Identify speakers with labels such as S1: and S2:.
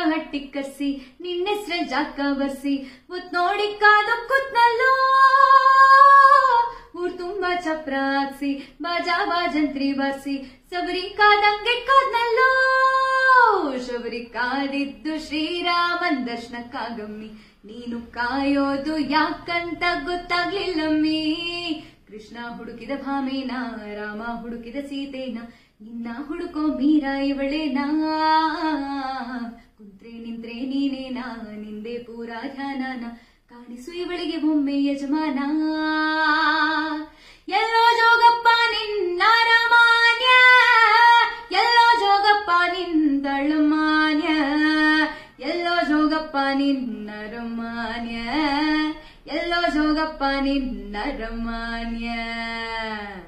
S1: ಹಟ್ಟಿ ಕರ್ಸಿ ನಿನ್ನೆಸ್ರ ಜಾಕ ಬರ್ಸಿ ಮುತ್ ನೋಡಿ ಕಾದು ಕೂತ್ನಲ್ಲೋ ಊರ್ ತುಂಬಾ ಚಪ್ರ ಹಾಕ್ಸಿ ಬಾಜಾ ಬಾಜಂತ್ರಿ ಬಾರ್ಸಿ ಸಬರಿ ಕಾದಂಗೆ ಕಾದ್ನಲ್ಲೋ ಶಬರಿ ಕಾದಿದ್ದು ಶ್ರೀರಾಮನ್ ದರ್ಶನಕ್ಕಾಗಮ್ಮಿ ನೀನು ಕಾಯೋದು ಯಾಕಂತ ಗೊತ್ತಾಗ್ಲಿಲ್ಲಮ್ಮಿ ಕೃಷ್ಣ ಹುಡುಕಿದ ಭಾಮೇನ ರಾಮ ಹುಡುಕಿದ ಸೀತೇನ ನಿನ್ನ ಹುಡುಕೋ ಮೀರ ಇವಳೇನಾ ಕುಂತ್ರೆ ನಿಂತ್ರೆ ನೀನೇನಾ ನಿಂದೆ ಪೂರಾ ಧ್ಯಾನನ ಕಾಣಿಸು ಇವಳಿಗೆ ಒಮ್ಮೆ ಯಜಮಾನ ಎಲ್ಲೋ ಜೋಗಪ್ಪ ನಿನ್ನ ರಮಾನ್ಯ ಎಲ್ಲೋ ಜೋಗಪ್ಪ ನಿಂದಳಮಾನ್ಯ ಎಲ್ಲೋ ಜೋಗಪ್ಪ ನಿನ್ನ ರಮಾನ್ಯ ಎಲ್ಲೋ ಜೋಗಪ್ಪ ನಿನ್ನ ರಮಾನ್ಯ